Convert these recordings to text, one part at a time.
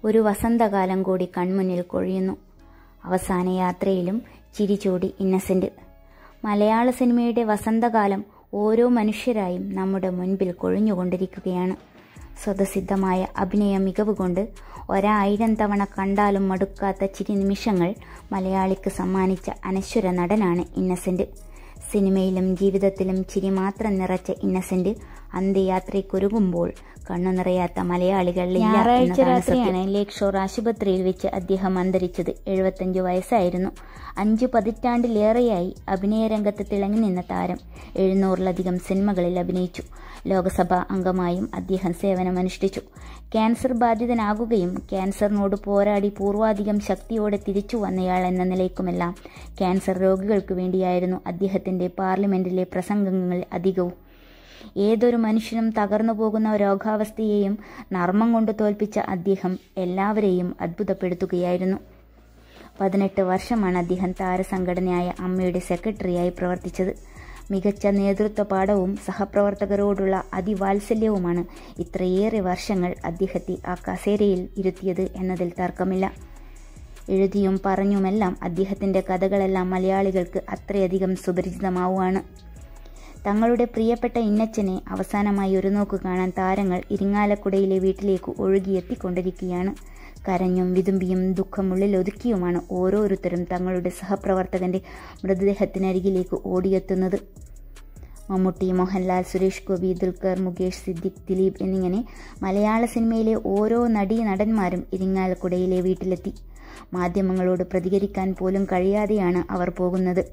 ഒരു വസന്തകാലം കൂടി കൺമുന്നിൽ കൊഴിയുന്നു അവസാന യാത്രയിലും ചിരിചൂടി ഇന്നസെന്റ് മലയാള സിനിമയുടെ വസന്തകാലം ഓരോ മനുഷ്യരായും നമ്മുടെ മുൻപിൽ കൊഴിഞ്ഞുകൊണ്ടിരിക്കുകയാണ് സ്വതസിദ്ധമായ അഭിനയ മികവ് കൊണ്ട് ഒരായിരം തവണ കണ്ടാലും മടുക്കാത്ത ചിരി നിമിഷങ്ങൾ മലയാളിക്ക് സമ്മാനിച്ച അനശ്വര നടനാണ് ഇന്നസെന്റ് സിനിമയിലും ജീവിതത്തിലും ചിരി മാത്രം നിറച്ച ഇന്നസെന്റ് അന്ത്യയാത്രയ്ക്കൊരുങ്ങുമ്പോൾ കണ്ണു നിറയാത്ത മലയാളികൾ ഞായറാഴ്ച രാത്രിയാണ് ലേക്ക് ഷോർ ആശുപത്രിയിൽ വെച്ച് അദ്ദേഹം അന്തരിച്ചത് എഴുപത്തഞ്ചു വയസ്സായിരുന്നു അഞ്ചു പതിറ്റാണ്ടിലേറെയായി അഭിനയ രംഗത്ത് തിളങ്ങി നിന്ന താരം എഴുന്നൂറിലധികം സിനിമകളിൽ അഭിനയിച്ചു ലോകസഭാ അംഗമായും അദ്ദേഹം സേവനമനുഷ്ഠിച്ചു ക്യാൻസർ ബാധിതനാകുകയും ക്യാൻസറിനോട് പോരാടി പൂർവാധികം ശക്തിയോടെ തിരിച്ചു വന്നയാൾ എന്ന നിലയ്ക്കുമെല്ലാം ക്യാൻസർ രോഗികൾക്ക് വേണ്ടിയായിരുന്നു അദ്ദേഹത്തിന്റെ പാർലമെന്റിലെ പ്രസംഗങ്ങൾ അധികവും ഏതൊരു മനുഷ്യനും തകർന്നു പോകുന്ന രോഗാവസ്ഥയെയും നർമ്മം കൊണ്ട് തോൽപ്പിച്ച അദ്ദേഹം എല്ലാവരെയും അത്ഭുതപ്പെടുത്തുകയായിരുന്നു പതിനെട്ട് വർഷമാണ് അദ്ദേഹം താരസംഘടനയായ അമ്മയുടെ സെക്രട്ടറിയായി പ്രവർത്തിച്ചത് മികച്ച നേതൃത്വ പാഠവും സഹപ്രവർത്തകരോടുള്ള അതിവാത്സല്യവുമാണ് ഇത്രയേറെ വർഷങ്ങൾ അദ്ദേഹത്തെ ആ കസേരയിൽ ഇരുത്തിയത് എന്നതിൽ തർക്കമില്ല എഴുതിയും പറഞ്ഞുമെല്ലാം അദ്ദേഹത്തിൻ്റെ കഥകളെല്ലാം മലയാളികൾക്ക് അത്രയധികം സുപരിചിതമാവുകയാണ് തങ്ങളുടെ പ്രിയപ്പെട്ട ഇന്നച്ചനെ അവസാനമായി ഒരു നോക്ക് കാണാൻ താരങ്ങൾ ഇരിങ്ങാലക്കുടയിലെ വീട്ടിലേക്ക് ഒഴുകിയെത്തിക്കൊണ്ടിരിക്കുകയാണ് കരഞ്ഞും വിതുമ്പിയും ദുഃഖമുള്ളിൽ ഒതുക്കിയുമാണ് ഓരോരുത്തരും തങ്ങളുടെ സഹപ്രവർത്തകന്റെ മൃതദേഹത്തിനരികിലേക്ക് ഓടിയെത്തുന്നത് മമ്മൂട്ടി മോഹൻലാൽ സുരേഷ് ഗോപി ദുൽഖർ മുകേഷ് സിദ്ദിഖ് ദിലീപ് എന്നിങ്ങനെ മലയാള സിനിമയിലെ ഓരോ നടീ നടന്മാരും ഇരിങ്ങാലക്കുടയിലെ വീട്ടിലെത്തി മാധ്യമങ്ങളോട് പ്രതികരിക്കാൻ പോലും കഴിയാതെയാണ് അവർ പോകുന്നത്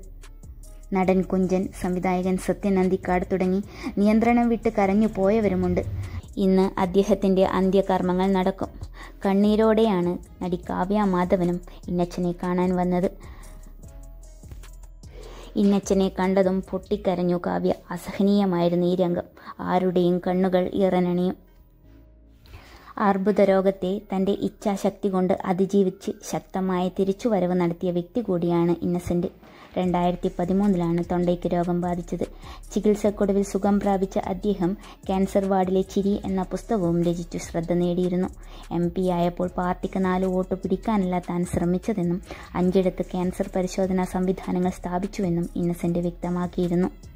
നടൻ കുഞ്ചൻ സംവിധായകൻ സത്യൻ അന്തിക്കാട് തുടങ്ങി നിയന്ത്രണം വിട്ട് കരഞ്ഞു പോയവരുമുണ്ട് ഇന്ന് അദ്ദേഹത്തിന്റെ അന്ത്യകർമ്മങ്ങൾ നടക്കും കണ്ണീരോടെയാണ് നടി കാവ്യ മാധവനും ഇന്നച്ചനെ കാണാൻ വന്നത് ഇന്നച്ചനെ കണ്ടതും പൊട്ടിക്കരഞ്ഞു കാവ്യ അസഹനീയമായിരുന്നു ഈ രംഗം ആരുടെയും കണ്ണുകൾ ഇറനണിയും അർബുദ രോഗത്തെ തന്റെ ഇച്ഛാശക്തി കൊണ്ട് അതിജീവിച്ച് ശക്തമായ തിരിച്ചുവരവ് നടത്തിയ വ്യക്തി കൂടിയാണ് ഇന്നസെന്റ് രണ്ടായിരത്തി പതിമൂന്നിലാണ് തൊണ്ടയ്ക്ക് രോഗം ബാധിച്ചത് ചികിത്സക്കൊടുവിൽ സുഖം പ്രാപിച്ച അദ്ദേഹം ക്യാൻസർ വാർഡിലെ ചിരി എന്ന പുസ്തകവും രചിച്ചു ശ്രദ്ധ നേടിയിരുന്നു എം പി ആയപ്പോൾ പാർട്ടിക്ക് നാല് വോട്ട് പിടിക്കാനല്ല താൻ ശ്രമിച്ചതെന്നും അഞ്ചിടത്ത് ക്യാൻസർ പരിശോധനാ സംവിധാനങ്ങൾ സ്ഥാപിച്ചുവെന്നും ഇന്നസെന്റ് വ്യക്തമാക്കിയിരുന്നു